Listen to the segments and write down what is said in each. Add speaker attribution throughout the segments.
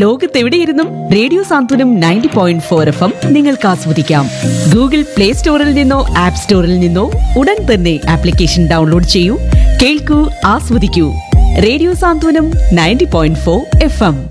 Speaker 1: ലോകത്തെവിടെയിരുന്നും radio Santhwanam ninety point four F M നിങ്ങൾക്ക് ആസ്വദിക്കാം Google play സ്റ്റോറിൽ നിന്നോ ആപ്പ് സ്റ്റോറിൽ നിന്നോ ഉടൻ തന്നെ ആപ്ലിക്കേഷൻ ഡൗൺലോഡ് ചെയ്യൂ കേൾക്കൂ ആസ്വദിക്കൂ radio Santhwanam ninety point four F M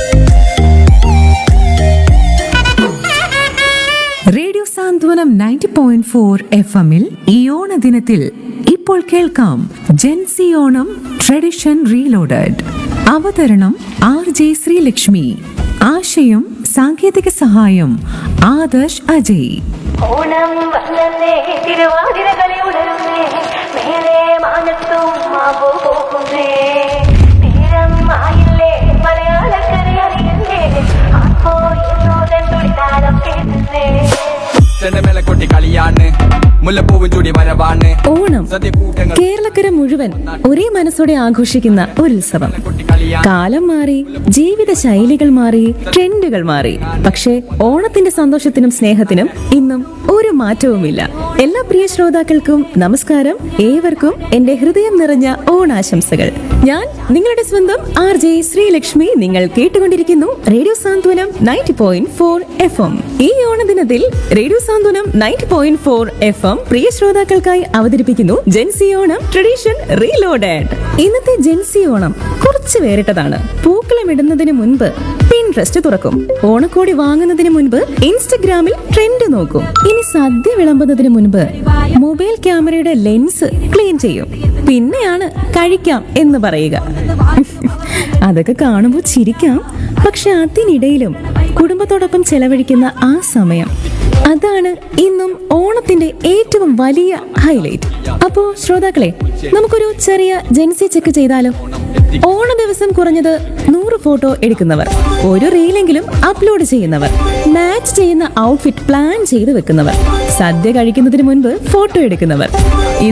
Speaker 2: radio Santhwanam ninety point four F എമ്മിൽ ഈ ഓണദിനത്തിൽ ഇപ്പോൾ കേൾക്കാം ജെൻസി ഓണം ട്രഡിഷൻ റീലോഡഡ് അവതരണം ആർ ജെ ശ്രീലക്ഷ്മി ആശയം സാങ്കേതിക സഹായം ആദർശ് അജയ്
Speaker 3: ഓണം വന്നേ തിരുവാതിരകളി ഉണർന്നേ മേലെ മാനത്തും മാവോ പോകുന്നേ തീരം ആയില്ലേ മലയാളക്കര അറിയുന്നേ അപ്പോ എന്നോടൻ തുടിതാളം കേൾക്കുന്നേ
Speaker 4: ചെണ്ടമേലെ കൊട്ടി കളിയാണ് മുല്ലപ്പൂവും ചൂടി വരവാണ്
Speaker 5: ഓണം
Speaker 4: സദ്യക്കൂട്ടങ്ങൾ
Speaker 5: കേരളക്കര മുഴുവൻ ഒരേ മനസ്സോടെ ആഘോഷിക്കുന്ന ഒരു ഉത്സവം
Speaker 4: കൊട്ടി കളിയാണ്
Speaker 5: കാലം മാറി ജീവിത ശൈലികൾ മാറി ട്രെൻഡുകൾ മാറി പക്ഷേ ഓണത്തിന്റെ സന്തോഷത്തിനും സ്നേഹത്തിനും ഇന്നും ഒരു മാറ്റവുമില്ല എല്ലാ പ്രിയ ശ്രോതാക്കൾക്കും നമസ്കാരം ഏവർക്കും എന്റെ ഹൃദയം നിറഞ്ഞ ഓണാശംസകൾ ഞാൻ നിങ്ങളുടെ സ്വന്തം ആർ ജെ ശ്രീലക്ഷ്മി നിങ്ങൾ കേട്ടുകൊണ്ടിരിക്കുന്നു radio Santhwanam ninety point four F M ഈ ഓണദിനത്തിൽ radio Santhwanam ninety point four F M പ്രിയ ശ്രോതാക്കൾക്കായി അവതരിപ്പിക്കുന്നു ജെൻസി ഓണം ട്രഡീഷൻ റീലോഡഡ് ഇന്നത്തെ ജെൻസി ഓണം കുറച്ച് വേറിട്ടതാണ് പൂക്കളം ഇടുന്നതിന് മുൻപ് പിൻട്രസ്റ്റ് തുറക്കും ഓണക്കോടി വാങ്ങുന്നതിന് മുൻപ് ഇൻസ്റ്റഗ്രാമിൽ ട്രെൻഡ് നോക്കും ഇനി സദ്യ വിളമ്പുന്നതിന് മുൻപ് മൊബൈൽ ക്യാമറയുടെ ലെൻസ് ക്ലീൻ ചെയ്യും പിന്നെയാണ് കഴിക്കാം എന്ന് പറയുക അതൊക്കെ കാണുമ്പോൾ ചിരിക്കാം പക്ഷെ അതിനിടയിലും കുടുംബത്തോടൊപ്പം ചെലവഴിക്കുന്ന ആ സമയം അതാണ് ഇന്നും ഓണത്തിന്റെ ഏറ്റവും വലിയ ഹൈലൈറ്റ് അപ്പോ ശ്രോതാക്കളെ നമുക്കൊരു ചെറിയ ജെൻസി ചെക്ക് ചെയ്താലോ ഓണ ദിവസം കുറഞ്ഞത് നൂറ് ഫോട്ടോ എടുക്കുന്നവർ ഒരു റീലെങ്കിലും അപ്ലോഡ് ചെയ്യുന്നവർ മാച്ച് ചെയ്യുന്ന ഔട്ട്ഫിറ്റ് പ്ലാൻ ചെയ്ത് വെക്കുന്നവർ സദ്യ കഴിക്കുന്നതിന് മുൻപ് ഫോട്ടോ എടുക്കുന്നവർ